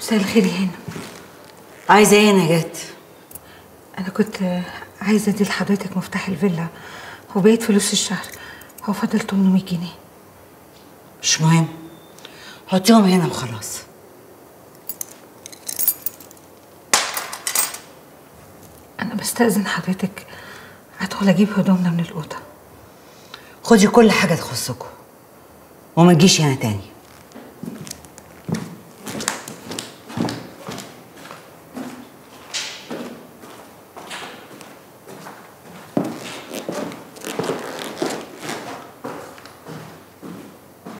مساء الخير يا هنا عايزه ايه يا نجاة انا كنت عايزه ادي لحضرتك مفتاح الفيلا وبقيت فلوس الشهر هو فاضل 800 جنيه مش مهم حطيهم هنا وخلاص انا بستأذن حضرتك ادخل اجيب هدومنا من الاوضه خدي كل حاجه تخصكم وما تجيش هنا تاني